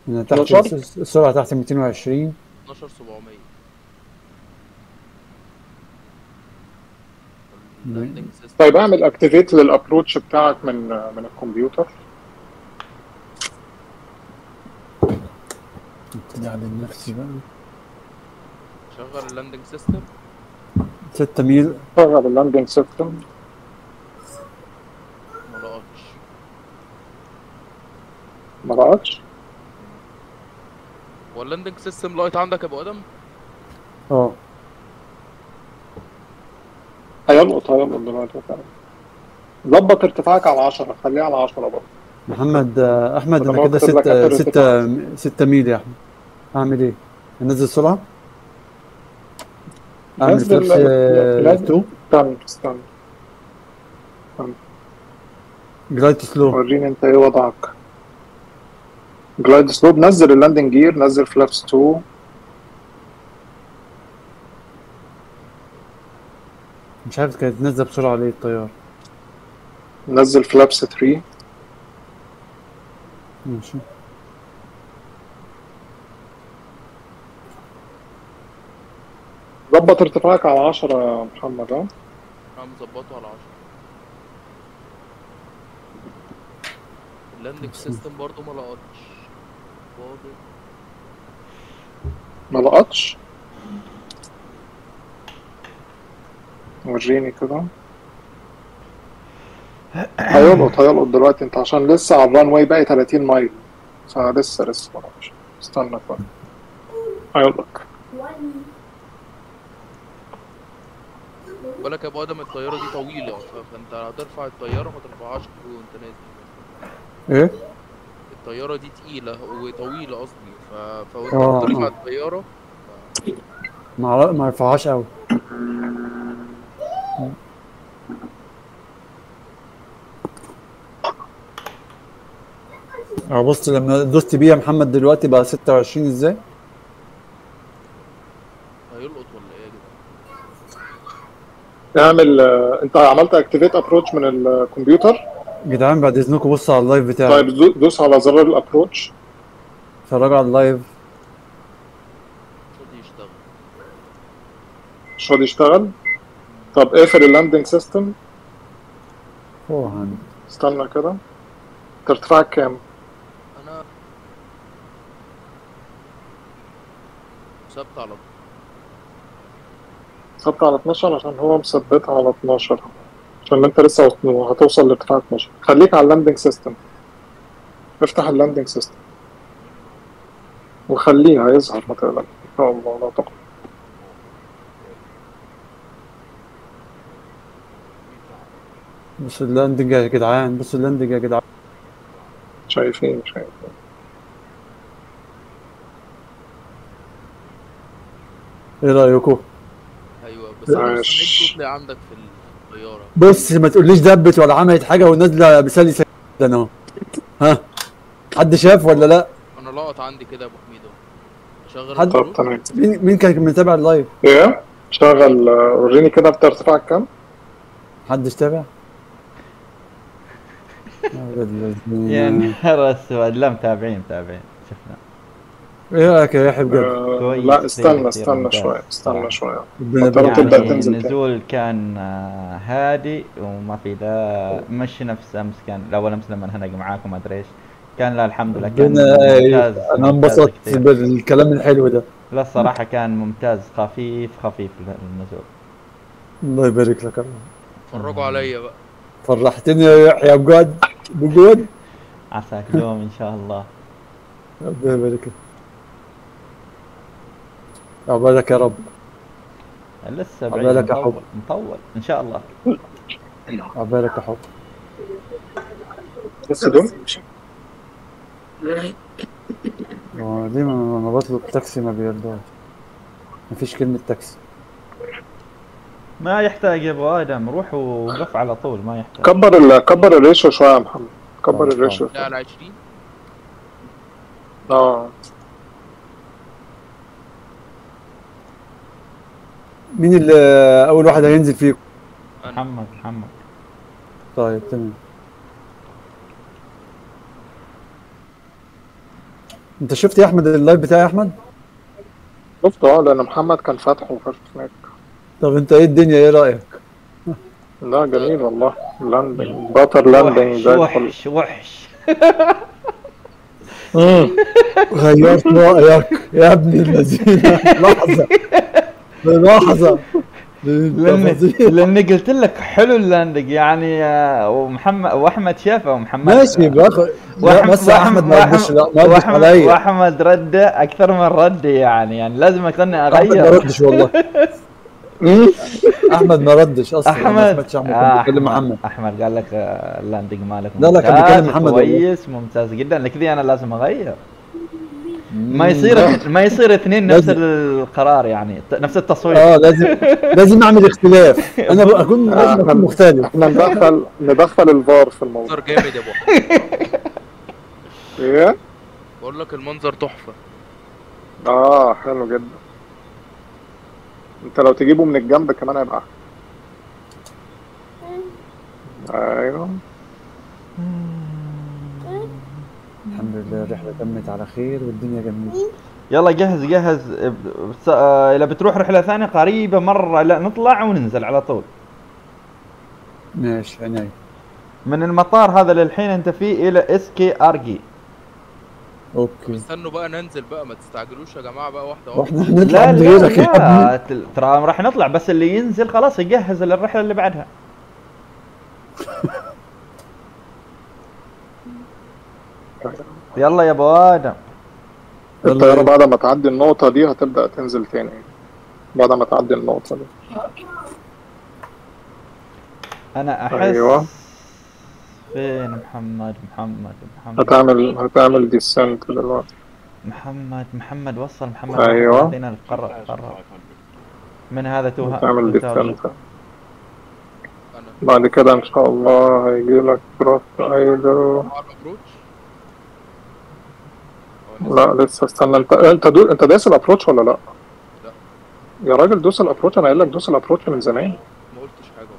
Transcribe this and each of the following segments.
أنا تحت 12. الس- السرعة تحت 220 12700 مم. اللاندنج سيستم طيب اعمل اكتيفيت للابروتش بتاعك من من الكمبيوتر ابتدي على نفسي بقى شغل اللاندنج سيستم 6 ميل شغل اللاندنج سيستم ما لقطش ما لقطش هو اللاندنج سيستم لايت عندك يا ابو ادم اه هيلقط هيلقط دلوقتي فعلا. ظبط ارتفاعك على 10 خليه على 10 برضه محمد آه، احمد طب انا ما كده أكتب لك 6 آخر 6 6 ميل يا احمد اعمل ايه؟ انزل السرعة؟ اعمل نزل- فلابس لازم- 2 استنى استنى جلايد سلو وريني انت ايه وضعك جلايد سلوب نزل اللاندنج جير نزل فلابس 2 مش عارف كانت نازلة بسرعة ليه الطيارة نزل فلابس 3 ماشي ظبط ارتفاعك على 10 يا محمد ها انا مظبطه على 10 اللاندنج سيستم برضه ما لقطش فاضل ما لقطش وريني كده هيلقط هيلقط دلوقتي انت عشان لسه على الران واي باقي 30 مايل فلسه لسه ما لقطش استنى شوية هيلقط بالك يا ابو ادم الطياره دي طويله فانت هترفع الطياره ما ترفعهاش وانت نازل ايه؟ الطياره دي تقيله وطويله قصدي ف... فوانت آه، بترفع آه. الطياره ما ما رفعهاش قوي اه بص لما دوست بيه يا محمد دلوقتي بقى 26 ازاي؟ هيلقط ولا ايه يا جدعان اعمل آه، انت عملت اكتيفيت ابروتش من الكمبيوتر جدعان بعد اذنكم بصوا على اللايف بتاعي طيب دو- دوس على زرار الابروتش اتفرجوا على اللايف مش راضي يشتغل مش راضي يشتغل طب اقفل اللاندنج سيستم هو هن استنى كده انت ارتفاعك كام؟ انا ثابت على ثبت على 12 عشان هو مثبتها على 12 عشان انت لسه هت- هتوصل لارتفاع 12 خليك على اللاندنج سيستم افتح اللاندنج سيستم وخليه هيظهر ما تقلقش ان شاء الله لا تقلق بصوا اللاندنج يا جدعان بصوا اللاندنج يا جدعان شايفين شايفين ايه رايكم؟ ايوه بس انا ماشي. مستنيك تطلع عندك في الطياره بص ما تقوليش دبت ولا عملت حاجه ونازله بسلسه جدا اهو ها حد شاف ولا لا؟ انا لقط عندي كده يا ابو حميد اهو شغل حد- طب البروت. تمام مين مين كان متابع اللايف؟ ايه شغل آه، وريني كده انت ارتفاعك كام؟ حدش تابع؟ يا ولد الذين. يا نهار اسود لا متابعين متابعين شفنا ايه رايك يا يحيى بجد؟ آه كويس، لا كتير استنى كتير استنى ممتاز. شوية استنى شوية ربنا ترى يبارك تبدأ فيك. تنزل تاني. النزول كان آه، هادي وما في لا مش نفس امس كان الاول امس لما هنق معاكم ما ادري ايش كان لا الحمد لله كان ربنا ممتاز انا ممتاز انبسطت كتير. بالكلام الحلو ده لا الصراحه كان ممتاز خفيف خفيف النزول الله يبارك لك يا رب اتفرجوا عليا بقى فرحتني يا يحيى بجد بجد عساك دوم ان شاء الله ربنا يبارك لك عقبالك يا رب لسه عبالك بعيد يا حب. مطول مطول ان شاء الله عقبالك يا حب بس دول هو ليه ما ما بطلب تاكسي ما بيرضاش مفيش كلمة تاكسي ما يحتاج يا ابو ادم روح وقف على طول ما يحتاج كبر ال... كبر الريشيو شوية يا محمد كبر طبعا. الريشيو لا على 20 اه مين اللي أول واحد هينزل فيكم؟ انا محمد محمد طيب تمام انت شفت يا احمد اللايف بتاعي يا احمد شفت اه لان محمد كان فاتحه فشفناك طب انت ايه الدنيا ايه رايك لا جميل والله لاندنج باتر لاندنج وحش زي الفل وحش وحش مم. غيرت رايك يا ابن الذين لحظه لحظه لان تفاصيل. لاني قلت لك حلو اللاندنج يعني آه، ومحمد واحمد شافه ومحمد ماشي باخد لا بس يا احمد ما ردش لا ما ردش وأحمد- عليا واحمد رد اكثر من ردي يعني يعني لازم اكون احمد ما اغير ردش والله احمد ما ردش اصلا ما احمد سمعتش احمد آه، كان بيكلم محمد احمد قال لك آه، اللاندنج مالك لا، لا، كان ممتاز بيكلم محمد والله. كويس ممتاز جدا لكذا انا لازم اغير ما يصير ما يصير اثنين نفس لازم. القرار يعني ت- نفس التصويت اه لازم لازم اعمل اختلاف انا بقى اكون لازم اكون مختلف احنا ندخل ندخل الفار في الموضوع منظر جامد يا ابو أحمد. ايه بقول لك المنظر تحفه اه حلو جدا انت لو تجيبه من الجنب كمان هيبقى احلى ايوه الحمد لله الرحله تمت على خير والدنيا جميله يلا جهز جهز بس- آه، اذا بتروح رحله ثانيه قريبه مره لا نطلع وننزل على طول ماشي عيني من المطار هذا للحين انت فيه الى اس كي ارجي اوكي استنوا بقى ننزل بقى ما تستعجلوش يا جماعه بقى واحده واحده واحنا هنطلع لا من لا, غيرك يا ابني لا تل- ترى راح نطلع بس اللي ينزل خلاص يجهز للرحله اللي بعدها يلا يا ابو ادم الطيارة بعد ما تعدي النقطة دي هتبدأ تنزل تاني بعد ما تعدي النقطة دي انا احس أيوة. فين محمد محمد محمد هتعمل هتعمل ديسنت دلوقتي محمد محمد وصل محمد أيوة. بعدين قرب قرب من هذا توها هتعمل 2000. ديسنت انا بعد كده ان شاء الله هيجيلك كروس ايدر على الابروتش لا لسه استنى انت انت دو... انت دايس الابروتش ولا لا؟ لا. يا راجل دوس الابروتش انا قايل لك دوس الابروتش من زمان ما قلتش حاجه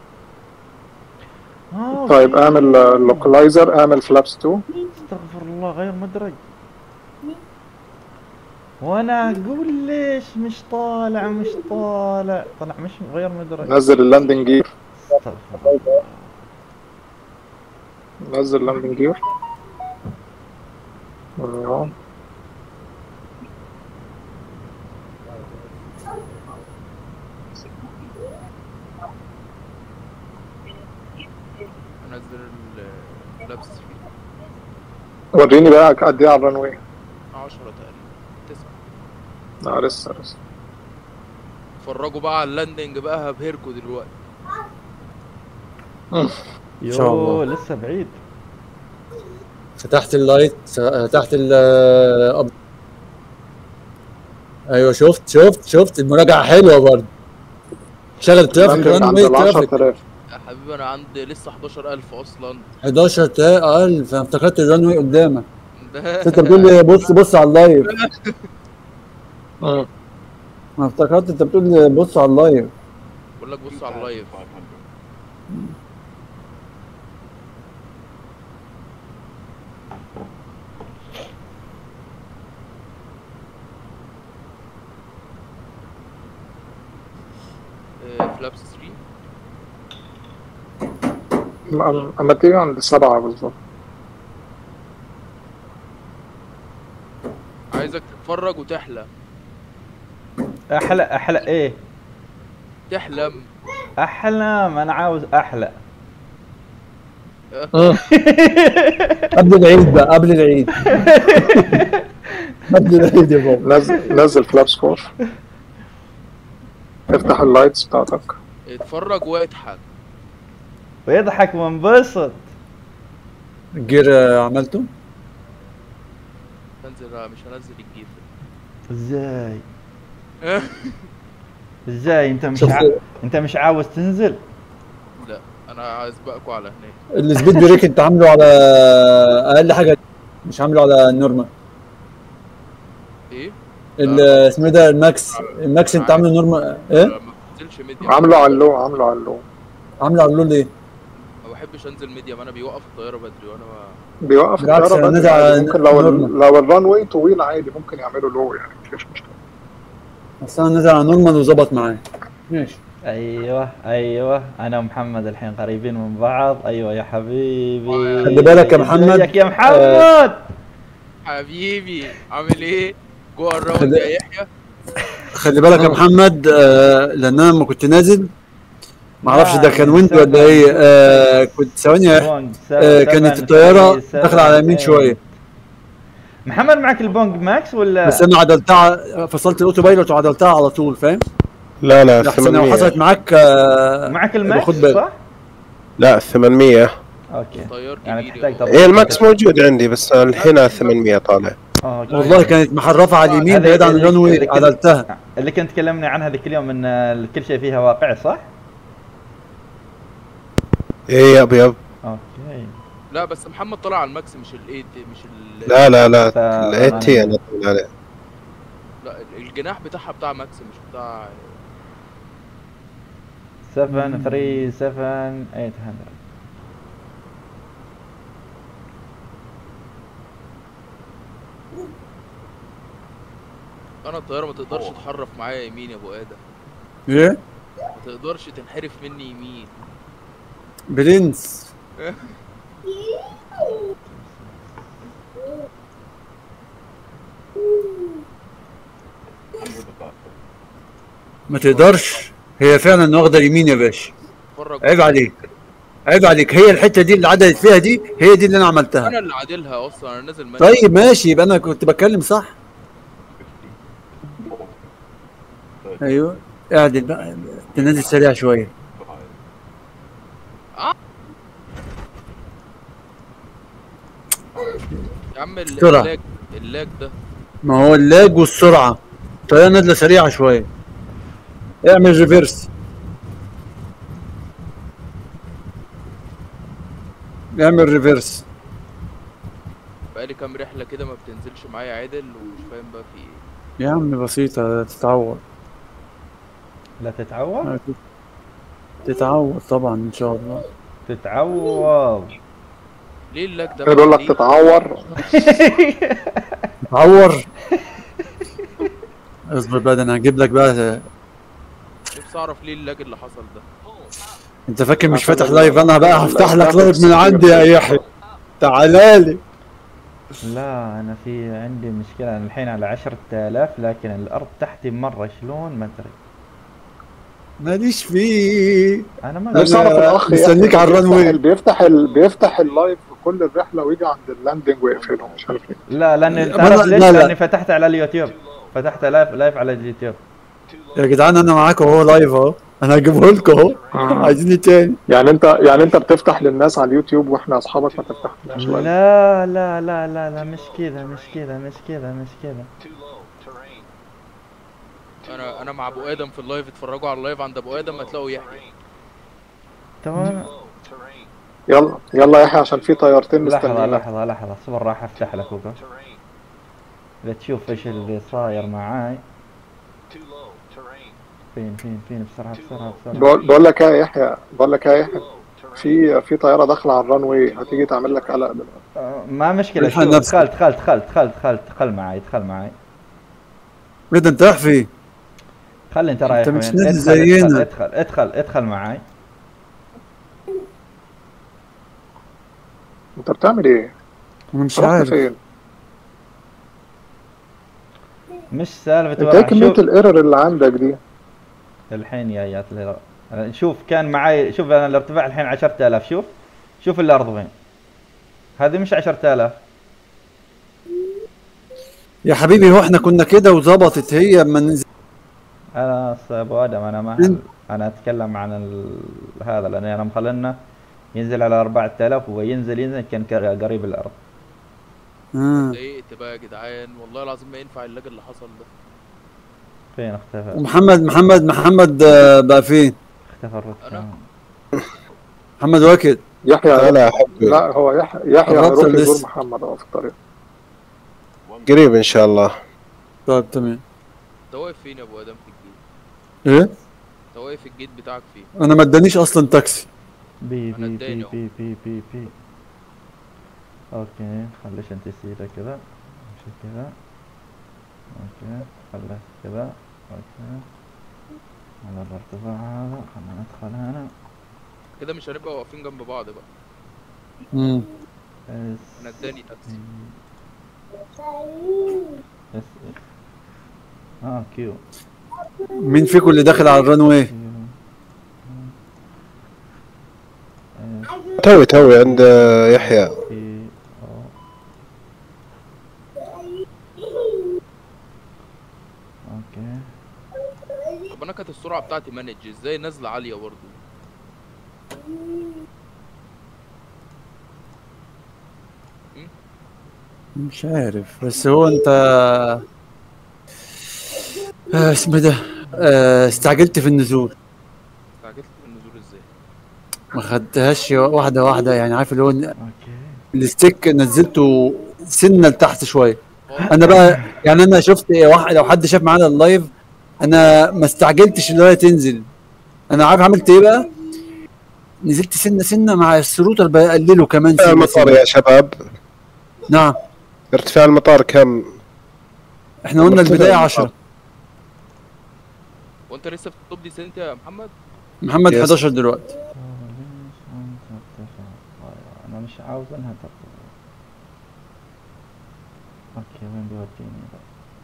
آه، طيب أوكي. اعمل لوكلايزر اعمل فلابس 2 استغفر الله غير مدرج وانا اقول ليش مش طالع مش طالع طلع مش غير مدرج نزل اللاندنج جير استغفر الله نزل اللاندنج جير ايوه انزل اللبس فيه وريني بقى قد ايه على الرنوي 10 تقريبا 9 لا لسه لسه اتفرجوا بقى على اللاندنج بقى هبهركوا دلوقتي إن شاء الله. يوه لسه بعيد فتحت اللايت فتحت ال أب- ايوه شفت شفت شفت المراجعه حلوه برضه شغل الترافيك اللاندنج ران عند واي ال ترافيك 10000 يا حبيبي انا عندي لسه 11000 اصلا 11000 انا افتكرت الران واي قدامك ده انت بتقول لي بص بص على اللايف مم. انا افتكرت انت بتقول لي بص على اللايف بقول لك بص على اللايف آه، فلابس 3 اما أما تيجي عند سبعة بالظبط عايزك تتفرج وتحلم احلى احلى ايه تحلم احلام انا عاوز احلى قبل العيد بقى قبل العيد قبل العيد يا بابا نزل نزل فلابس 4 افتح اللايتس بتاعتك اتفرج واضحك ويضحك وانبسط الجير آه، عملته انزل لا، مش هنزل الجيف ازاي ازاي انت مش شوف ع... انت مش عاوز تنزل لا انا عايز بقى على هناك السبيد بريك انت عامله على اقل حاجه مش عامله على النورمال ايه ال- اسمه ايه ده الماكس الماكس انت عامله نورمال ايه ما بنزلش ميديا عامله على اللو عامله على اللو عامله على اللون ليه ما بحبش انزل ميديم انا بيوقف الطياره بدري وانا ما بيوقف بالعكس، الطياره أنا بدري نازل عادي. على ممكن لو ال- نورمال. لو الران واي طويل عادي ممكن يعملوا لو يعني مفيش مشكله بس انا نزل على نورمال وظبط معايا ماشي ايوه ايوه انا ومحمد الحين قريبين من بعض ايوه يا حبيبي خلي بالك يا محمد. ازيك يا محمد حبيبي عامل ايه جوه الراوند خلي- يا يحيى خلي بالك يا محمد آه لان انا لما كنت نازل ما اعرفش ده كان ويند سبعة. ولا ايه آه كنت ثواني يا يحيى. بونج آه سبعة، كانت سبعة، الطياره سبعة، داخله على يمين سبعة. شويه محمد معك البونج ماكس ولا بس انا عدلتها فصلت الاوتو بايلوت وعدلتها على طول فاهم؟ لا لا احسن لو 800 حصلت معاك آه معك يبقى الماكس خد بالك. صح؟ لا 800 اوكي طيار يعني كبير تحتاج يا تضبط ايه الماكس موجود عندي بس الحين 800 طالع أوكي. والله كانت محرفه على اليمين هذه بعيد عن اللي- الران اللي واي كنت- عدلتها اللي كنت تكلمني عنها ذيك اليوم ان آه، كل شيء فيها واقعي صح؟ ايه يب يب اوكي لا بس محمد طلع على الماكس مش الايت مش ال لا لا لا ف- الاي تي انا طول عليه لا الجناح بتاعها بتاع ماكس مش بتاع 7 3 7 800 انا الطياره ما تقدرش تحرف معايا يمين يا ابو ادم ايه؟ ما تقدرش تنحرف مني يمين برنس ما تقدرش هي فعلا واخده اليمين يا باشا اتفرج عيب عليك عيب عليك هي الحته دي اللي عدلت فيها دي هي دي اللي انا عملتها انا اللي عادلها اصلا انا نازل ماشي طيب ماشي يبقى انا كنت بتكلم صح ايوه اعدل بقى تنزل سريع شويه يا عم ال- بسرعة. اللاج اللاج ده ما هو اللاج والسرعه الطياره نازله سريعه شويه اعمل ريفيرس اعمل ريفيرس بقالي كام رحله كده ما بتنزلش معايا عدل ومش فاهم بقى في ايه يا عم بسيطه تتعوض لا تتعوض تتعوض طبعا ان شاء الله تتعوض ليه اللاج ده بيقول بقى لك ليه؟ تتعور تتعور اصبر بقى ده انا هجيب لك بقى نفسي اعرف ليه اللاج اللي حصل ده انت فاكر مش عشان فاتح ال- لايف انا بقى هفتح لك ال- لايف من عندي يا يحيى تعالى لي لا انا في عندي مشكله انا الحين على 10000 لكن الارض تحتي مره شلون ما ادري ماليش فيه انا ما أنا نفسي اعرف الاخ مستنيك يحيى على الران واي. بيفتح ال... بيفتح اللايف في كل الرحله ويجي عند اللاندنج ويقفله مش عارف ليه لا لاني ما تعرف أنا- ليش لا، لا. لاني فتحت على اليوتيوب فتحت لايف لايف على اليوتيوب يا جدعان انا معاكم اهو لايف اهو انا هجيبه لكم اهو عايزين ايه تاني يعني انت يعني انت بتفتح للناس على اليوتيوب واحنا اصحابك ما تفتحلناش لايف لا لا لا لا لا مش كذا مش كذا مش كذا مش كذا انا انا مع ابو ادم في اللايف اتفرجوا على اللايف عند ابو ادم هتلاقوا يحيى تمام يلا يلا يا يحيى عشان في طيارتين لحظة مستنيينك لحظة لحظة اصبر راح افتح لك وقف بتشوف ايش اللي صاير معاي فين فين فين بسرعة بسرعة بسرعة بقول بقول لك ايه يا يحيى بقول لك ايه يا يحيى في في طياره داخله على الران واي هتيجي تعمل لك قلق دلوقتي آه، ما مشكلة الحق شوف نفسك. دخل دخل دخل دخل دخل دخل معي دخل معي ايه ده انت رايح فين؟ خلي انت رايح أنت مش وين نازل ادخل زينا. ادخل ادخل ادخل ادخل معي انت بتعمل ايه؟ انا مش رحت عارف فين؟ مش سالفة انت ايه ورا. كميه شوف الايرور اللي عندك دي؟ الحين يا يا تلي- أنا- شوف كان معي شوف انا الارتفاع الحين 10000 شوف شوف الارض وين هذه مش 10000 يا حبيبي هو احنا كنا كده وظبطت هي اما ننزل انا أص- ابو ادم انا ما انت- انا اتكلم عن ال... هذا لان انا مخلنا ينزل على 4000 وينزل ينزل كان ك- قريب الارض آه. ضايقت بقى يا جدعان والله العظيم ما ينفع اللاج اللي حصل ده فين اختفى ومحمد محمد محمد آه، بقى فين؟ اختفى الرتم محمد واكد يحيى لا لا حبي لا هو يحيى يحيى قربت هيروح لسه. يزور محمد اهو في الطريق قريب ان شاء الله طيب تمام انت واقف فين يا ابو ادم في الجيت ايه؟ انت واقف الجيت بتاعك فين انا ما ادانيش اصلا تاكسي بي أنا بي اداني بي أهو. بي بي بي بي اوكي خليش انت تسيره كذا امشي كذا اوكي خله كذا اوكي على الارتفاع هذا خلنا ندخل هنا كده مش هنبقى واقفين جنب بعض بقى مم. اس انا اداني تاكسي اس اه كيو مين فيكم اللي داخل على الران واي كيو اس توي توي عند آه، يحيى بي او اوكي طب انا كانت السرعه بتاعتي مانج ازاي نازله عاليه برضو مش عارف بس هو انت آه، اسمه ده آه، استعجلت في النزول استعجلت في النزول ازاي ما خدتهاش واحده واحده يعني عارف اللي هو اوكي الستيك نزلته سنه لتحت شويه انا بقى يعني انا شفت واحد لو حد شاف معانا اللايف انا ما استعجلتش اللي هي تنزل انا عارف عملت ايه بقى نزلت سنه سنه مع السروتر بقلله كمان ارتفاع سنه, المطار سنة. يا شباب نعم ارتفاع المطار كم؟ احنا قلنا مرتفع البدايه المطار. 10 وانت لسه في التوب دي سنت يا محمد محمد يس. 11 دلوقتي ليش انت ترتفع أيوة، انا مش عاوز انها ترتفع اوكي وين بيوديني ذا؟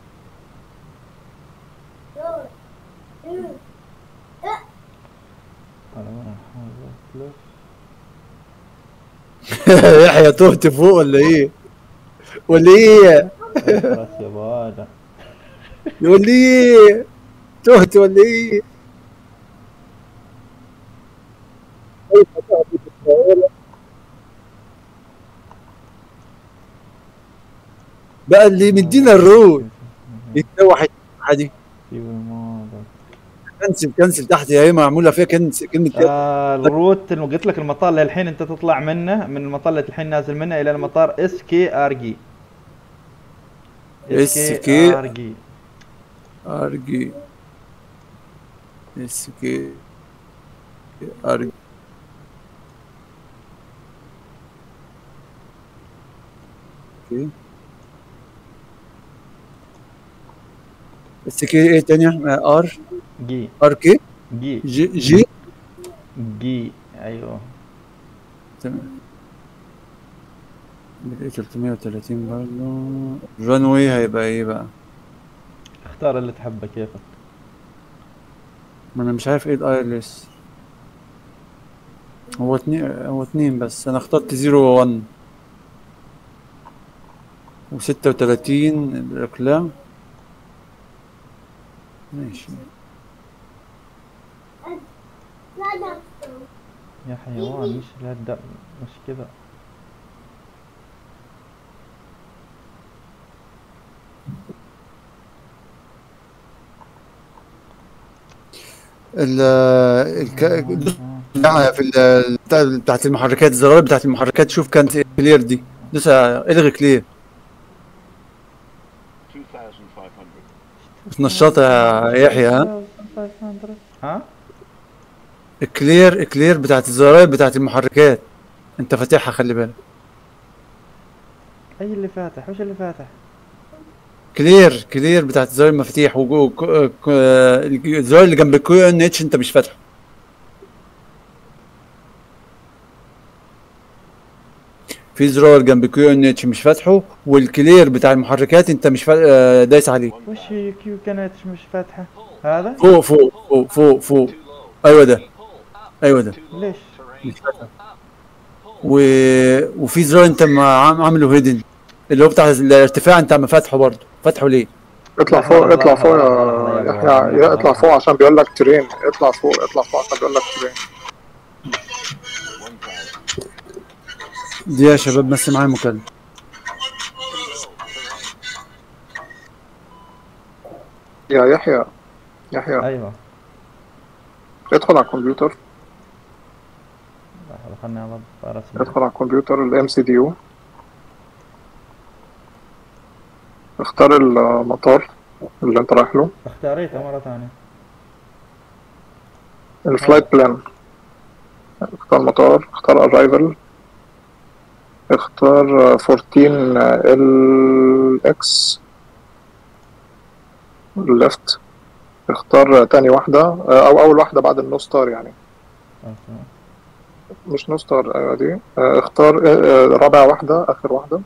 انا وين احاول الف يحيى تهت فوق ولا ايه؟ ولا ايه؟ خلاص يا بوادا يقول لي ايه؟ تهت ولا ايه؟ بقى اللي مدينا الرول يتسوح عادي في ماذا كنسل كنسل تحت هي معموله فيها كنسل كلمه كده. آه الروت اللي قلت لك المطار اللي الحين انت تطلع منه من المطار اللي الحين نازل منه الى المطار اس كي ار جي SK ار جي ارجي اس كي ارجي اوكي اس كي ايه تانية آه، ار جي ار كي جي جي جي جي ايوه تمام بدأ 330 برضه ران واي هيبقى ايه بقى اختار اللي تحبه كيفك ما انا مش عارف ايه الاي ال اس هو اتنين هو اتنين بس انا اخترت زيرو وان وستة وتلاتين الاقلام ماشي يا حيوان مش لهالدرجة مش كذا ال الك... آه. لا، في ال- بتاع- بتاعت المحركات الزرار بتاعت المحركات شوف كانت كلير دي دوس الغي كلير 2,500. بتنشطها يا يحيى ها 500 ها الكلير الكلير بتاعت الزراير بتاعت المحركات انت فاتحها خلي بالك اي اللي فاتح وش اللي فاتح كلير كلير بتاعت زراير المفاتيح وجو ك- ك- الزراير اللي جنب الكيو ان اتش انت مش فاتحه في زرار جنب الكيو ان اتش مش فاتحه والكلير بتاع المحركات انت مش فا... آه، دايس عليه وش هي كيو كانت مش فاتحة هذا فوق فوق فوق فوق فوق ايوه ده ايوه ده ليش مش فاتحه و... وفي زرار انت ما عام- عامله هيدن اللي هو بتاع الارتفاع انت ما فاتحه برضه فاتحه ليه؟ اطلع فوق اطلع فوق يا يحيى يا اطلع فوق عشان بيقول لك ترين اطلع فوق اطلع فوق عشان بيقول لك ترين دي يا شباب بس معايا مكالمة يا يحيى يحيى ايوه ادخل على الكمبيوتر لحظة خلني اضبط رسمي ادخل على الكمبيوتر الام سي دي يو اختار المطار اللي انت رايح له اختاريته مرة ثانية الفلايت بلان اختار مطار اختار ارايفل اختار آه، 14 ال اكس ليفت اختار آه، تاني واحدة آه، او اول واحدة بعد النو ستار يعني اوكي مش نو ستار ايوه دي آه، اختار آه، آه، رابع واحدة اخر واحدة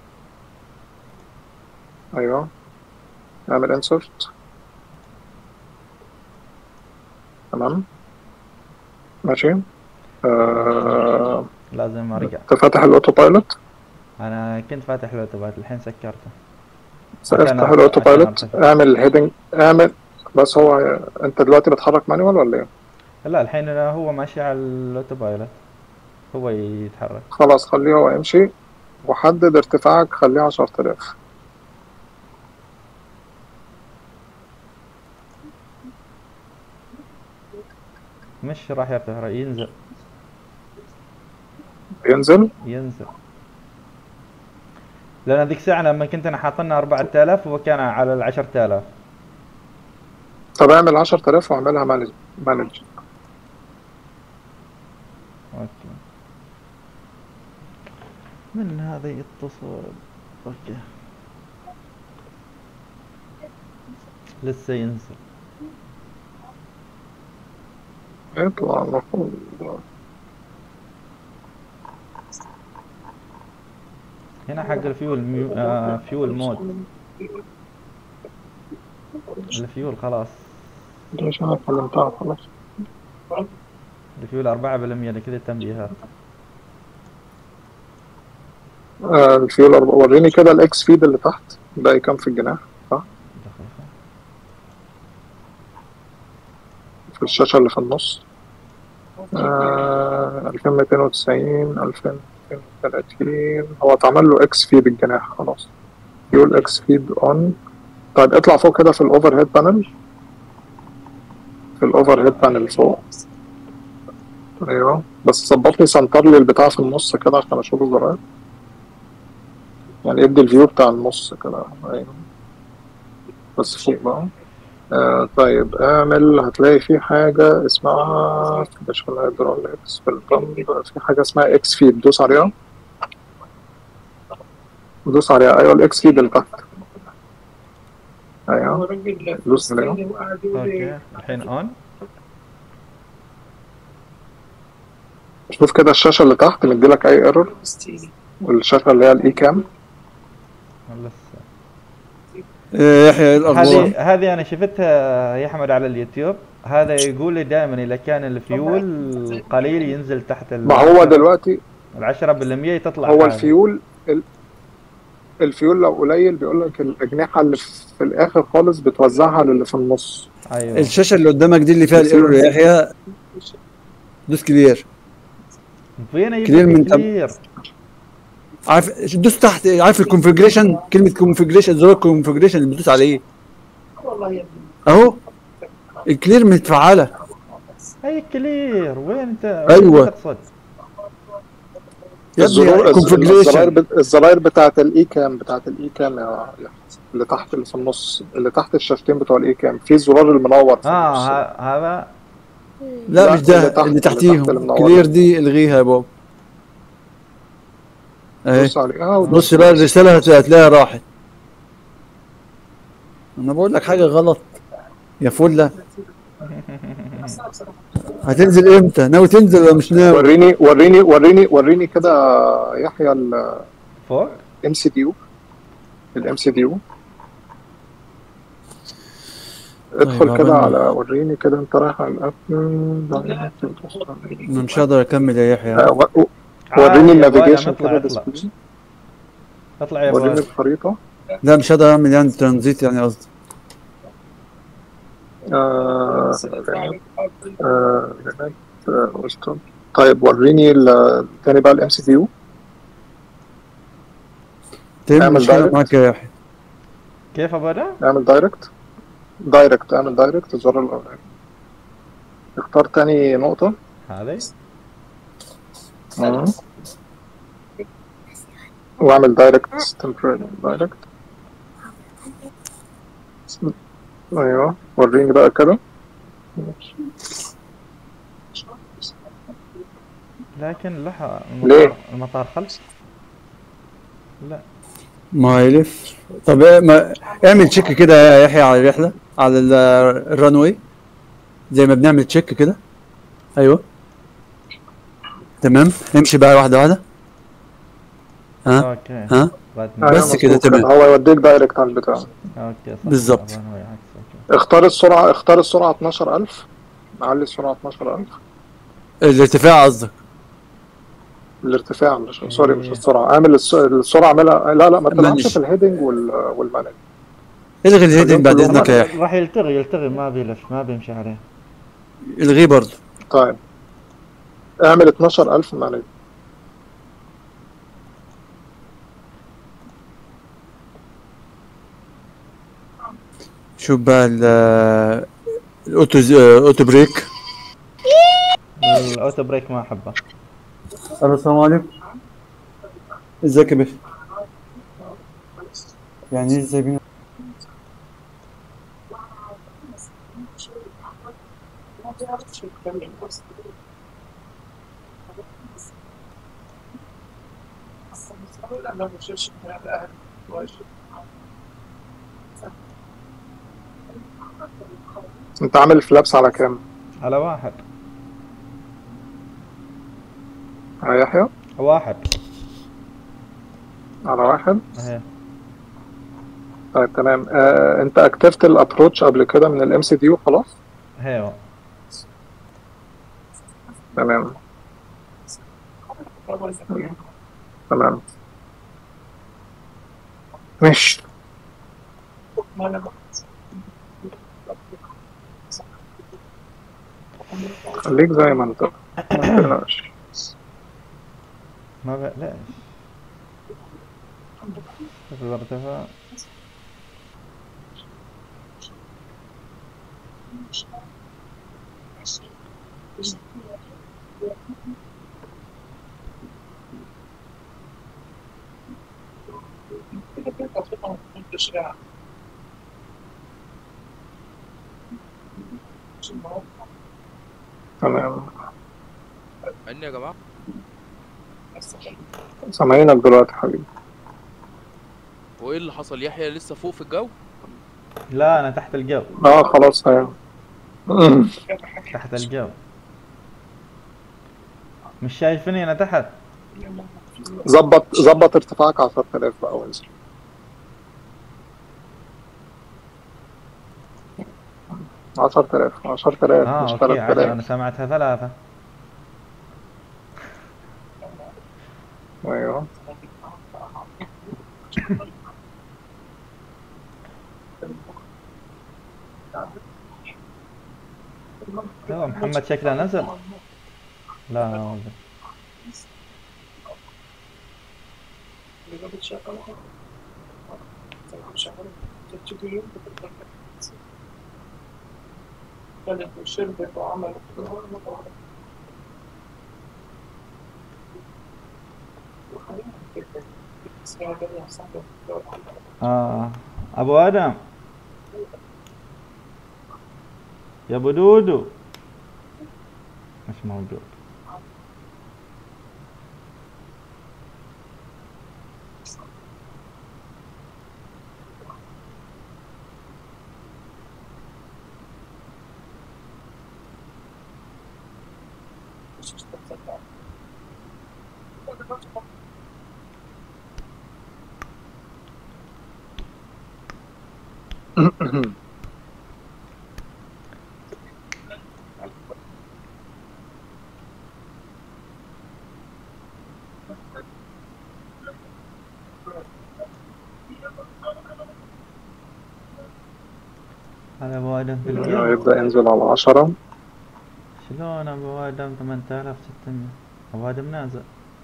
ايوه اعمل انسرت تمام ماشي آه، لازم ارجع انت فاتح الاوتو بايلوت انا كنت فاتح الاوتوبات الحين سكرته افتح عشان الاوتو عشان بايلوت أرتفع. اعمل هيدنج اعمل بس هو انت دلوقتي بتحرك مانيوال ولا ايه؟ لا الحين أنا هو ماشي على الاوتوبايلوت هو يتحرك خلاص خليه هو يمشي وحدد ارتفاعك خليه 10000 مش راح يرتفع راح ينزل ينزل ينزل لان ذيك الساعة لما كنت انا حاطنا 4000 هو كان على ال 10000 طب اعمل 10000 واعملها مانج مانج اوكي من هذا يتصل اوكي لسه ينزل يطلع المفروض هنا حق الفيول ميو... آه فيول مود الفيول خلاص ليش انا كلمتها خلاص الفيول 4% لكذا التنبيهات آه الفيول أربعة. وريني كده الاكس فيد اللي تحت باقي كام في الجناح صح دقيقة في الشاشة اللي في النص آه 2290 2230 هو اتعمل له اكس فيد الجناح خلاص فيول اكس فيد اون طيب اطلع فوق كده في الاوفر هيد بانل في الاوفر هيد بانل فوق ايوه بس ظبط لي سنتر لي البتاع في النص كده عشان اشوف الزراير يعني ادي الفيو بتاع النص كده ايوه بس فوق بقى آه طيب اعمل هتلاقي في حاجة اسمها مش في الهيدروليكس في البمب في حاجة اسمها اكس فيد دوس عليها دوس عليها ايوه الاكس فيد اللي تحت ايوه دوس عليها اوكي الحين اون شوف كده الشاشة اللي تحت مديلك اي ايرور والشاشة اللي هي الاي كام لسه إيه يحيى ايه الاخبار هذه هذه انا شفتها يا احمد على اليوتيوب هذا يقول لي دائما اذا كان الفيول قليل ينزل تحت ال ما هو دلوقتي 10% تطلع هو هذه. الفيول ال- الفيول لو قليل بيقول لك الاجنحة اللي في الاخر خالص بتوزعها للي في النص ايوه الشاشه اللي قدامك دي اللي فيها الايرور يا يحيى دوس كلير فين يجيب كلير من لك تب- كلير عارف دوس تحت عارف الكونفجريشن كلمه كونفجريشن زرار الكونفجريشن اللي بتدوس عليه اهو الكلير متفعله اي كلير وين انت أيوة. وين تقصد يا ابني الزرار الزراير كونفجريشن بت- الزراير بتاعت الاي كام بتاعت الاي كام يا يا أحمد. اللي تحت اللي في النص اللي تحت الشاشتين بتوع الاي كام في زرار المنور في اه النص ه- هذا لا لا، مش ده اللي تحت- اللي اللي تحت تحتيهم المنورة. كلير دي الغيها يا بابا اهي دوس عليها ودوس بص بقى الرساله هت- هتلاقيها راحت انا بقول لك حاجه غلط يا فله هتنزل امتى ناوي تنزل ولا مش ناوي وريني وريني وريني وريني كده يحيى فوق الام سي دي يو الام سي دي يو ادخل طيب، كده عملنا. على وريني كده انت رايح على الاب انا مش هقدر اكمل يا يحيى آه، و- و- عادي وريني يا النافيجيشن بايا، كده اطلع اطلع display. اطلع يا وريني بايا الخريطة لا مش هقدر اعمل يعني ترانزيت يعني قصدي آه، آه، آه، وستون. طيب وريني ال- تاني بقى الام سي دي يو تاني اعمل مش فارق دايركت. معاك يا يحيى كيف ابدا؟ اعمل دايركت دايركت اعمل دايركت الزر الاولاني اختار تاني نقطة هذه مم. واعمل دايركت تمبرير دايركت ايوه وريني بقى كده لكن لها ليه؟ المطار, المطار خلف لا ما يلف طب إيه ما اعمل تشيك كده يا يحيى على الرحله على ال- الرانوي زي ما بنعمل تشيك كده ايوه تمام امشي بقى واحده واحده ها اوكي ها بعد أيوة بس كده مظبوط تمام. هو يوديك دايركت على البتاع اوكي صح بالظبط. الرنوي عكس اوكي اختار السرعة اختار السرعة 12000 علي السرعة 12000 الارتفاع قصدك الارتفاع مش سوري مش السرعة اعمل الس- السرعة اعملها لا لا ما تلعبش معلش. في الهيدنج وال والمانج الغي الهيدنج بعد كلهم اذنك يا يحيى راح يلتغي يلتغي ما بيلف ما بيمشي عليه الغيه برضه طيب اعمل 12000 مانج شوف بقى ال- الاوتو اوتو بريك الاوتو بريك ما احبه الو السلام عليكم ازيك يا باشا يعني ايه ازاي بينا انت عامل الفلابس على كام؟ على واحد يا يحيى واحد على واحد اهي طيب تمام آه انت اكتفت الابروتش قبل كده من الام سي دي وخلاص اهي تمام تمام ماشي خليك زي ما انت ما تقلقش ما بقلقش شوف الارتفاع تمام اني يا جماعه سامعينك دلوقتي حبيبي هو ايه اللي حصل يحيى لسه فوق في الجو لا انا تحت الجو اه خلاص هي تحت الجو مش شايفني انا تحت ظبط ظبط ارتفاعك 10000 بقى وانزل عشرة آلاف عشرة آلاف اه مش اوكي تلات عشان آلاف انا سمعتها ثلاثة أيوه هو محمد شكله نزل لا ما نزل. اه ابو ادم يا ابو دودو مش موجود هذا ابو ادم في الجيم يبدأ ينزل على عشرة شلون ابو ادم 8600 ابو ادم نازل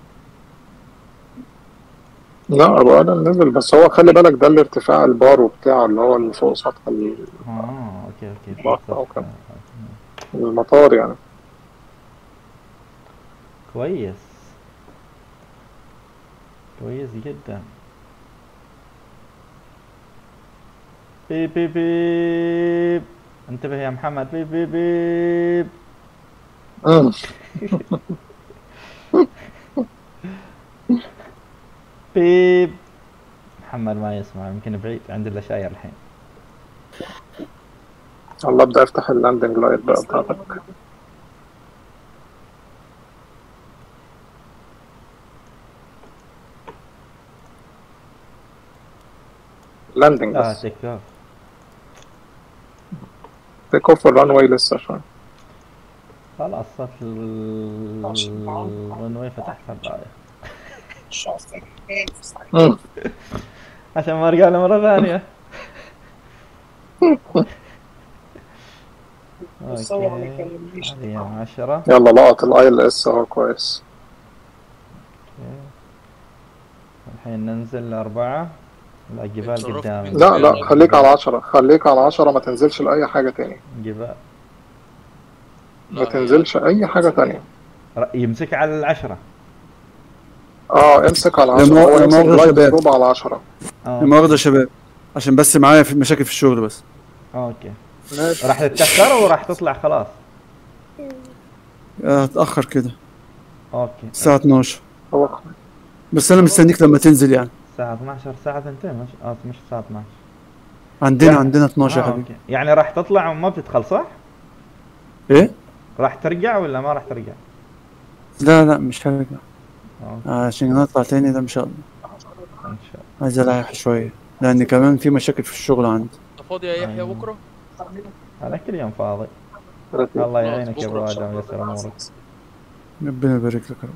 لا أبو آدم نزل بس هو خلي بالك ده الارتفاع البارو بتاعه اللي هو اللي فوق سطح ال- اه اوكي اوكي ما فهمت. أوكي. المطار يعني كويس كويس جدا بيب بيب بيب انتبه يا محمد بيب بيب بيب مم. بيب محمد ما يسمع يمكن بعيد عند الاشاير الحين الله ابدا افتح اللاندنج لايت بقى بتاعتك لاندنج لا بس تيك اوف تيك اوف الران واي لسه شوي خلاص صار الرنوي فتحت الرايه مم. عشان ما ارجع له مره ثانيه اوكي هذه 10 يلا لقط الاي ال اس اهو كويس الحين ننزل لأربعة لا جبال اتصرفت قدامي بنت. لا لا خليك على 10 خليك على 10 ما تنزلش لاي حاجه تاني جبال لا، ما هي- تنزلش اي حاجه تانية ر- يمسك على العشرة اه امسك على 10 لما- هو لما يمسك أغلى لايت شباب. جروب على 10 آه. المؤاخذة يا شباب عشان بس معايا في مشاكل في الشغل بس اوكي ماشي راح تتأخر وراح تطلع خلاص آه، اتأخر كده اوكي الساعة 12 هو بس أنا مستنيك لما تنزل يعني الساعة 12 ساعة ثنتين مش اه مش الساعة 12 عندنا يعني- عندنا 12 يا آه، حبيبي اوكي يعني راح تطلع وما بتدخل صح؟ ايه؟ راح ترجع ولا ما راح ترجع؟ لا لا مش هرجع اوكي عشان نطلع تاني ده ان شاء الله ان شاء الله عايز اريح شوية لان كمان في مشاكل في الشغل عندي انت فاضي يا يحيى أيوة. بكره؟ انا كل يوم فاضي رتيب. الله خلاص، يعينك يا ابو بكرة إن شاء ادم ويسر امورك ربنا يبارك لك يا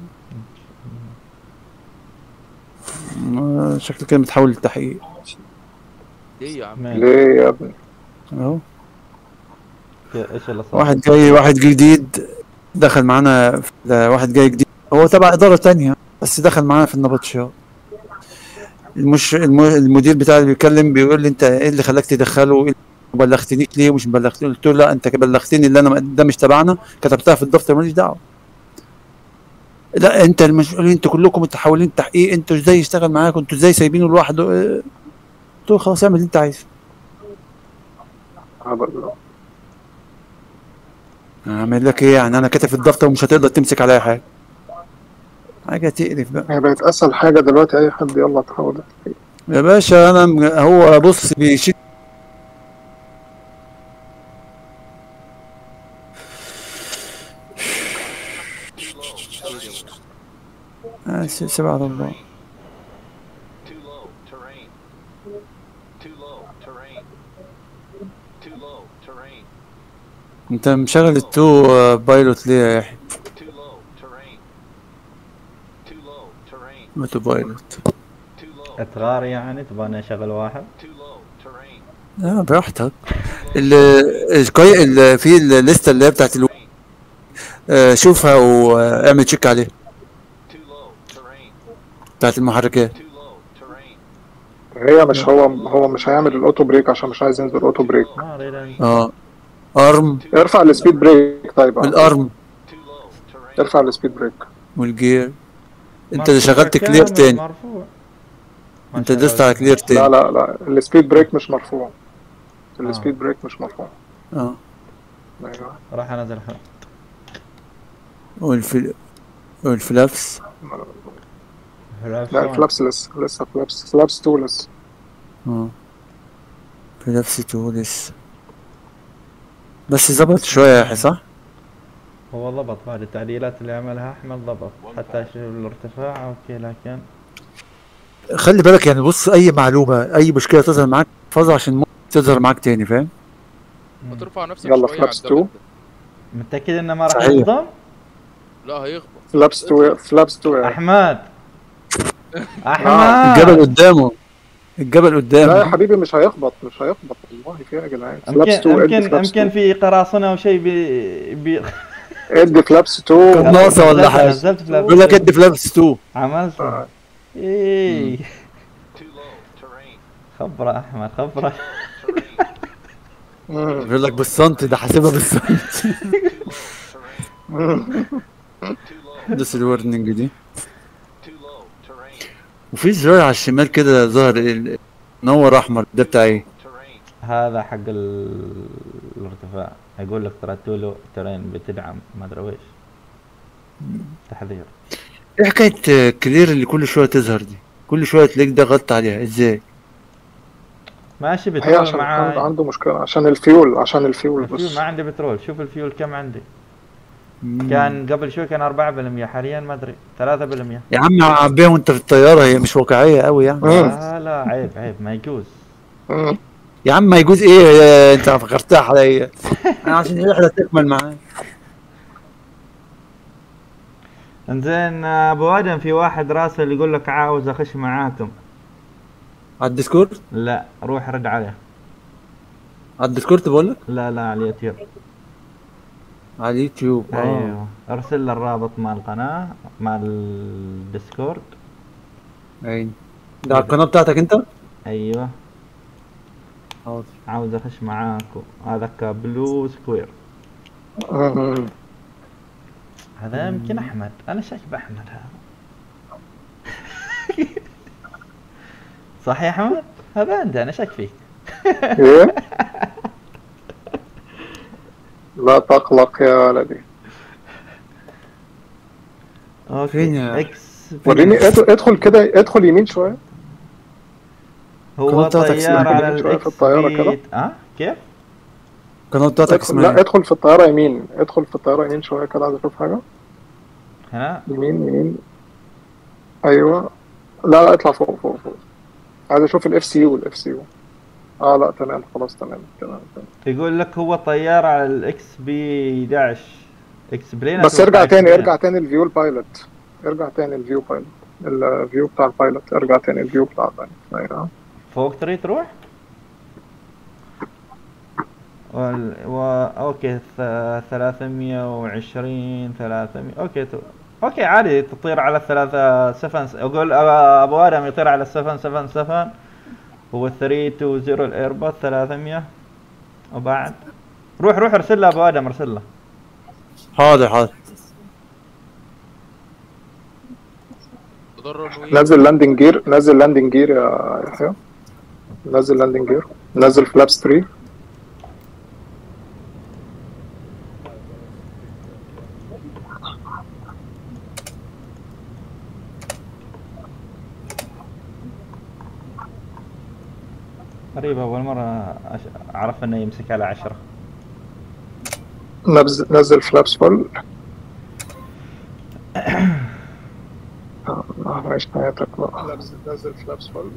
رب آه، شكل كده بتحول للتحقيق ليه يا عم؟ مين؟ ليه يا ابني اهو ايش اللي صار؟ واحد جاي واحد جديد دخل معانا في واحد جاي جديد هو تبع إدارة تانية بس دخل معانا في النبطشيات المش الم- المدير بتاعي اللي بيتكلم بيقول لي انت ايه اللي خلاك تدخله إيه اللي ما بلغتنيش ليه ومش بلغتني قلت له لا انت بلغتني اللي انا ده مش تبعنا كتبتها في الدفتر ماليش دعوه لا انت المسؤولين انتوا كلكم متحولين تحقيق انتوا ازاي يشتغل معاكم انتوا ازاي سايبينه لوحده اه. قلت له خلاص اعمل اللي انت عايزه هبل. اعمل لك ايه يعني انا كاتب في الدفتر ومش هتقدر تمسك عليا حاجه حاجه تقرف بقى هي بقت اسهل حاجه دلوقتي اي حد يلا تحول يا باشا انا م- هو بص بيشيل آه، س- سبعة الله Too low, terrain. Too low, terrain. Too low, terrain. انت مشغل التو آه، بايلوت ليه يا يحيى Too low, terrain. Too low, terrain. اوتو بايلوت Too low, اتغار يعني تبغاني اشغل واحد؟ too low, terrain. لا براحتك ال الكوي ال في الليسته اللي هي بتاعت الو... آه، شوفها واعمل تشيك عليها Too low, terrain. بتاعت المحركات Too low, terrain. هي مش هو هو مش هيعمل الاوتو بريك عشان مش عايز ينزل اوتو بريك ما اريد أنزل. اه ارم ارفع السبيد بريك طيب والارم Too low, terrain. ارفع السبيد بريك والجير انت اللي مرفوع شغلت كلير كامل، تاني مرفوع ما انت دست شغلت. على كلير لا تاني لا لا السبيد بريك مش مرفوع السبيد بريك مش مرفوع اه ايوه راح انزل خلاص والفل... والفلابس لا الفلابس لسه لسه فلابس فلابس 2 لسه اه فلابس تولس بس ظبط شوية يا أخي صح؟ هو ضبط بعد التعديلات اللي عملها احمد ضبط حتى شوف الارتفاع اوكي لكن خلي بالك يعني بص أي معلومة أي مشكلة تظهر معاك احفظها عشان ممكن تظهر معاك تاني فاهم؟ ما ترفع نفسك يلا شويه فلابس على الجبل 2. ده. متاكد انه ما راح صحيح. يصدم؟ لا هيخبط فلابس 2 فلابس 2 يعني. احمد آه. احمد الجبل قدامه الجبل لا يا قدامه حبيبي مش هيخبط مش هيخبط والله في إيه يا جدعان فلابس يمكن 2 ادي يمكن فلابس يمكن 2 في قراصنه او شيء بي بي ادي فلابس 2 كان ناقصة ولا نزلت- حاجة نزلت فلابس بيقول لك ادي فلابس 2 عملت آه. ايه Too low, terrain. خبره احمد خبره Terrain. مم. بيقول لك بالسنتي ده حاسبها بالسنتي Too low, terrain. Too low, دوس الورنينج دي too low, terrain. وفي زرار على الشمال كده ظهر ال- نور احمر ده بتاع ايه؟ Terrain. هذا حق ال... الارتفاع يقول لك ترى تولو ترين بتدعم ما ادري ويش تحذير ايه حكايه كلير اللي كل شويه تظهر دي؟ كل شويه تلاقيك ضغطت عليها ازاي ماشي هي بترول عشان كان معاي عنده مشكلة عشان الفيول عشان الفيول الفيول بس ما عندي بترول شوف الفيول كم عندي مم. كان قبل شوي كان 4% حاليا ما ادري 3% يا عم عبيها وانت في الطياره هي مش واقعيه قوي يعني مم. لا لا عيب عيب ما يجوز مم. يا عم ما يجوز ايه يا- انت فكرتها عليا انا عشان الرحله تكمل معاك انزين ابو ادم في واحد راسل يقول لك عاوز اخش معاكم على الديسكورد لا روح رد عليه على الديسكورد بقول لك لا لا على اليوتيوب على اليوتيوب اه ايوه ارسل له الرابط مع القناه مع الديسكورد ايوه ده على القناه بتاعتك انت ايوه حاضر عاوز اخش معاكم هذا بلو سكوير مم. هذا يمكن احمد انا شاك باحمد هذا صح يا احمد هذا انت انا شاك فيك ايه لا تقلق يا ولدي اوكي فين يا- اكس وريني ادخل ادخل كده ادخل يمين شوية هو القناة بتاعتك طيار اسمها على كده شوية في الاكس الطيارة كده. بيت اه كيف؟ القناه بتاعتك ادخل اسمها لا ايه؟ ادخل في الطيارة يمين ادخل في الطيارة يمين شوية كده عايز اشوف حاجة هنا يمين يمين ايوه لا لا اطلع فوق فوق فوق عايز اشوف الاف سي يو الاف سي يو اه لا تمام خلاص تمام تمام تمام يقول لك هو طيار على الاكس بي 11 اكس بلين بس أتوقع ارجع إكس تاني بلين. ارجع تاني الفيو البايلوت ارجع تاني الفيو بايلوت الفيو بتاع البايلوت ارجع تاني الفيو بتاع البايلوت ايوه فوق تريد تروح؟ وال... و... اوكي ث... 320 300 اوكي تو... اوكي عادي تطير على الثلاثة سفن اقول ابو ادم يطير على السفن سفن سفن هو 320 الايربوس 300 وبعد روح روح ارسل له ابو ادم ارسل له حاضر حاضر تضرر وي نزل لاندنج جير نزل لاندنج جير يا يحيى نزل لاندنج جير نزل فلابس 3 غريبة اول مرة أش... اعرف انه يمسك على عشرة نزل نزل فلابس فول الله عيش حياتك بقى نزل نزل فلابس فول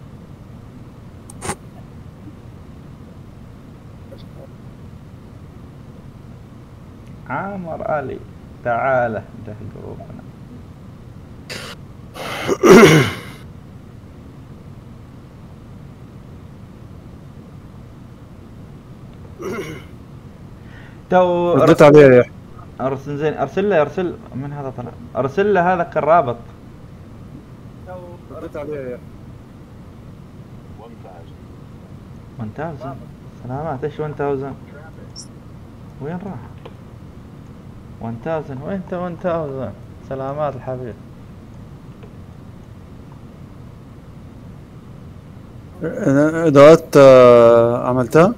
عامر علي تعال ده جروبنا تو رديت عليه يا يحيى. ارسل زين ارسل له ارسل من هذا طلع ارسل له هذا الرابط رديت عليه يا يحيى. 1000. 1000 سلامات ايش 1000 وين راح 1000 وين انت 1000 سلامات الحبيب أنا ادوات آه، عملتها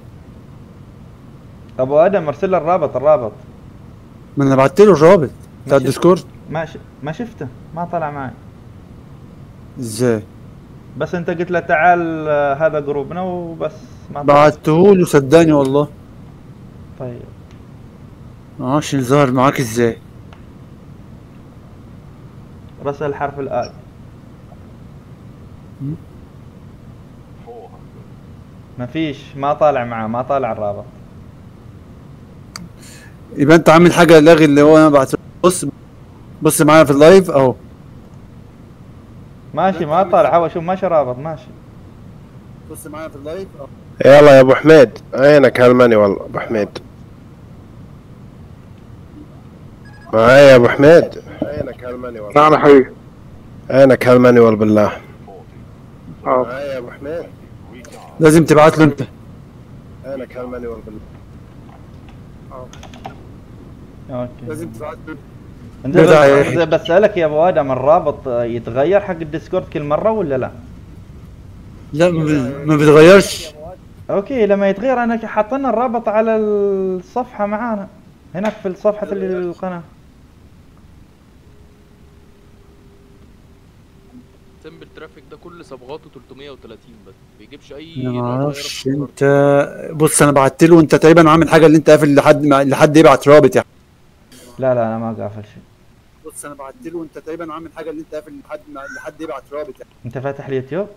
ابو ادم ارسل له الرابط الرابط ما انا بعت له الرابط بتاع ماشي. الديسكورد ما ش... ما شفته ما طلع معي ازاي بس انت قلت له تعال آه، هذا جروبنا وبس ما طلع. بعته له صدقني والله طيب ما اعرفش اللي ظهر معاك ازاي رسل حرف الآي 400. ما فيش ما طالع معاه ما طالع الرابط يبقى انت عامل حاجه لاغي اللي هو انا بعت بص بص معايا في اللايف اهو ماشي ما طالع هو شوف ماشي رابط ماشي بص معايا في اللايف اهو يلا يا ابو حميد عينك هالماني والله ابو حميد معايا يا ابو حميد عينك هالماني والله نعم يا حبيبي عينك هالماني والله بالله اه معايا يا ابو حميد لازم تبعت له انت عينك هالماني والله بالله اوكي لازم تبعت له انت بدأ بس يحكي. بسألك يا ابو ادم الرابط آه، يتغير حق الديسكورد كل مرة ولا لا؟ لا ما بي- ما بيتغيرش اوكي لما يتغير انا حاطين الرابط على الصفحة معانا هناك في صفحة القناة سمبل الترافيك ده كل صبغاته 330 بس ما بيجيبش اي انا ما نقطة اعرفش غير انت بص انا بعت له انت تقريبا عامل حاجه اللي انت قافل لحد ما لحد يبعت رابط يعني لا لا انا ما قافل شيء بص انا بعت له انت تقريبا عامل حاجه اللي انت قافل لحد ما لحد يبعت رابط يعني انت فاتح اليوتيوب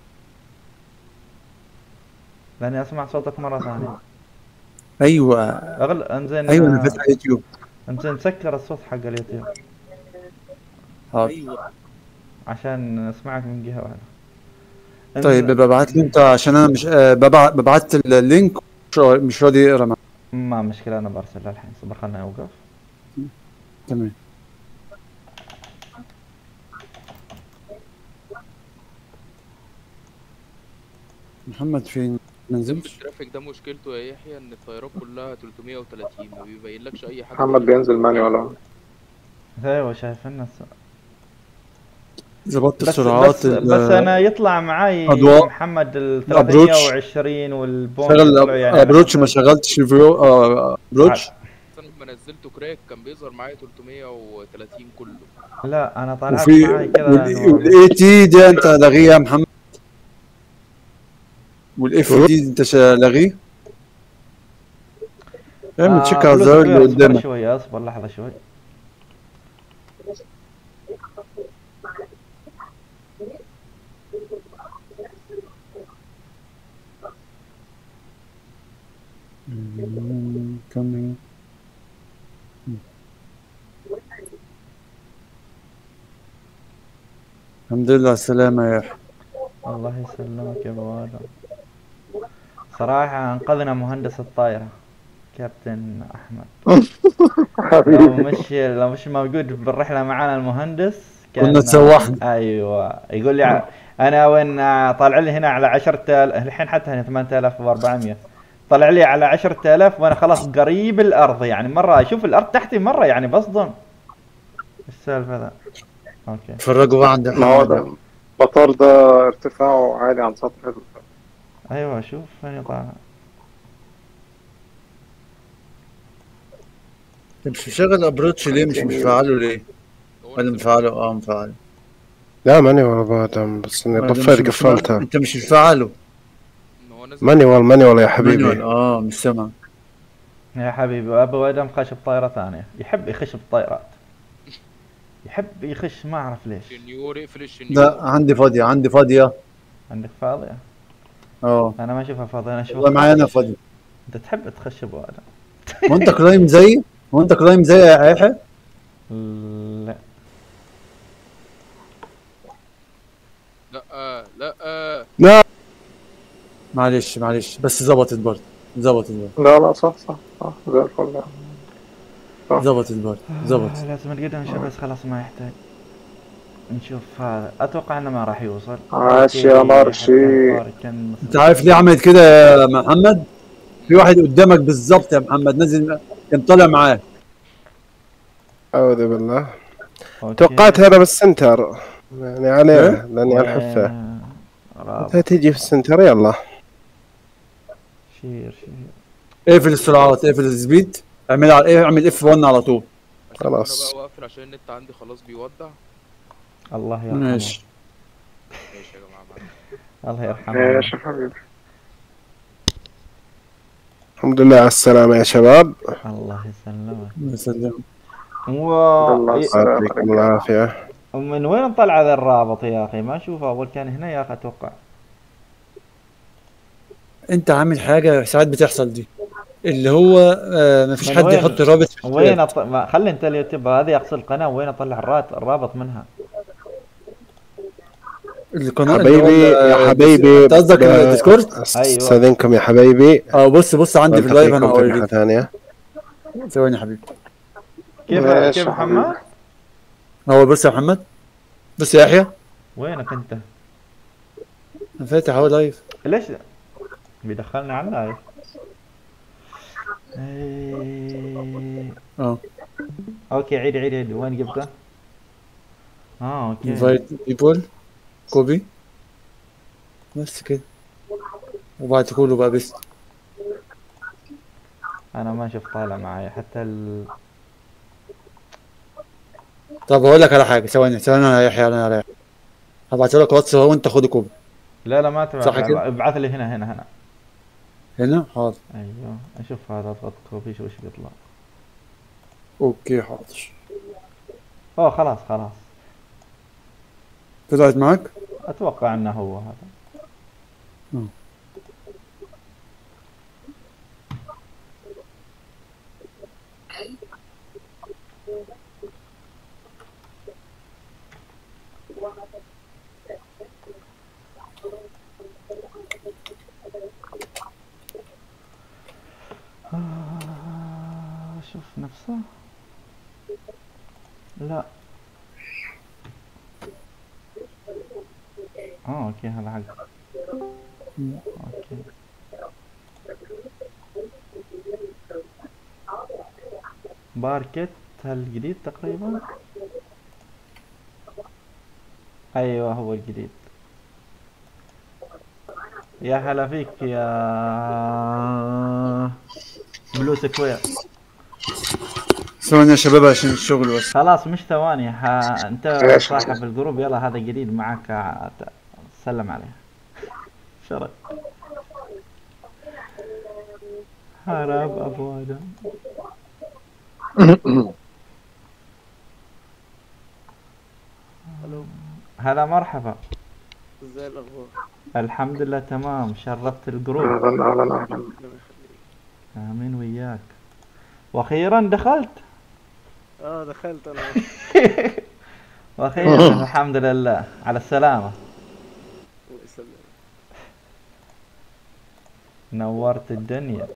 لاني اسمع صوتك مره ثانيه ايوه اغل انزين ايوه انا فاتح يوتيوب انزين سكر الصوت حق اليوتيوب حاضر عشان اسمعك من جهه واحده طيب انزين- ببعت له انت عشان انا مش آه، ببعت ببعت اللينك مش را- مش راضي يقرا معاك ما مشكله انا برسلها الحين صبر خلنا اوقف تمام محمد فين ما نزلش الترافيك ده مشكلته يا يحيى ان الطيارات كلها 330 ما بيبينلكش اي حاجه محمد بينزل مانيوال اهو ايوه شايف الناس ظبطت بس السرعات بس, ال- بس انا يطلع معاي أضواء. محمد ال الأبروتش. 320 والبوم شغل يطلعوا يعني ابروتش ما شغلتش الفيو آه، ابروتش انا لما نزلته كراك كان بيظهر معايا 330 كله لا انا طالعت وفي معاي كذا والاي تي ده انت لاغيه يا محمد والاف دي انت شا- لاغيه اعمل تشيك على الزرار اللي اصبر قدامك شوي اصبر لحظه شوي coming. الحمد لله على السلامة يا يحيى الله يسلمك يا ابو ادم صراحه انقذنا مهندس الطائره كابتن احمد لو مش لو مش موجود بالرحله معانا المهندس كنا تسوحنا. ايوه يقول لي ع- انا وين آه، طالع لي هنا على 10000 الحين حتى هنا 8400 طلع لي على 10000 وانا خلاص قريب الارض يعني مره اشوف الارض تحتي مره يعني بصدم ايش السالفه ذا اوكي تفرجوا بقى عند ما هو ده المطار ده ارتفاعه عالي عن سطح ال- ايوه شوف فين طالع مش مشغل ابروتش ليه مش مفعله ليه؟ هو ولا نزل- مفعله اه مفعله لا مانيوال ابو ادم بس اني ولا مش طفيت مفعله؟ قفلتها انت مش مفعله إن هو نزل مانيوال مانيوال يا مانيوال حبيبي اه مش سامع يا حبيبي ابو ادم خش بطائره ثانيه يحب يخش بطائرات يحب يخش ما اعرف ليش الشنيور اقفل الشنيور لا عندي فاضية عندي فاضية عندك فاضيه اه انا ما اشوفها فاضيه انا والله اشوفها معايا انا فاضية انت تحب تخش ابو ادم وانت كلايم زيي وانت كلايم زيي يا يحيى لا لا لا معلش معلش بس ظبطت برضه ظبطت برضه لا لا صح صح صح زي الفل يعني. ظبطت برضه ظبطت آه، لازم نقدم نشوف بس خلاص ما يحتاج نشوف هذا اتوقع انه ما راح يوصل عاش يا أوكي، مرشي. حتى الفار كان انت عارف ليه عملت كده يا محمد؟ في واحد قدامك بالظبط يا محمد نازل كان طالع معاه اعوذ بالله أوكي. توقعت هذا بالسنتر يعني عليه إيه؟ لاني الحفه وين؟ رابط. انت تجي في السنتر يلا شير شير اقفل السرعات اقفل السبيد اعمل على ايه اعمل اف 1 على طول أسيبه انا خلاص. بقى واقفل عشان النت عندي خلاص بيودع الله يرحمه ماشي ماشي يا جماعه معاك. الله يرحمه ماشي يا حبيبي الحمد لله على السلامة يا شباب الله يسلمك الله يسلمك و... الله ي- يسلمك. يعطيكم العافية من وين طلع ذا الرابط يا اخي ما اشوفه اول كان هنا يا اخي اتوقع انت عامل حاجه ساعات بتحصل دي اللي هو آه مفيش من حد وين؟ يحط رابط في وين الشات. أط... ما... خلي انت اليوتيوب هذه اقصد القناه وين اطلع الرات... الرابط منها القناه اللي هو حبيبي ال- يا حبيبي انت قصدك ب- الديسكورد؟ استاذنكم يا حبيبي اه بص بص عندي في اللايف انا والتقيكم في اوريك مرة ثانية ثواني يا حبيبي كيف ماشي كيف يا حبيبي. محمد؟ هو بص يا محمد بص يا يحيى وينك انت؟ انا فاتح اهو لايف ليش بيدخلنا على اللايف إيه... اه اوكي عيد عيد عيد وين جبته؟ اه اوكي انفايت بيبول كوبي بس كده وبعد كله بقى بس انا ما شفت طالع معي حتى ال... طب هقول لك على حاجه ثواني ثواني انا يا يحيى انا يا يحيى هبعتها لك واتس اهو وانت خد كوبي لا لا ما تبعت صح كده؟ ابعث لي هنا هنا هنا هنا حاضر ايوه اشوف هذا اضغط كوبي شو وش بيطلع اوكي حاضر اوه خلاص خلاص طلعت معك اتوقع انه هو هذا مم. آه، شوف نفسه لا اه اوكي هذا حق اوكي باركت الجديد تقريبا ايوه هو الجديد يا هلا فيك يا بلو سكوير ثواني يا شباب عشان الشغل بس خلاص مش ثواني ح... انت إيش؟ صاحب الجروب يلا هذا جديد معك ع- سلم عليه شرف هرب ابو ادم هلا مرحبا ازاي الاخبار الحمد لله تمام شرفت الجروب اهلا اهلا اهلا ربنا يخليك امين وياك واخيرا دخلت اه دخلت انا واخيرا الحمد لله على السلامة الله يسلمك نورت الدنيا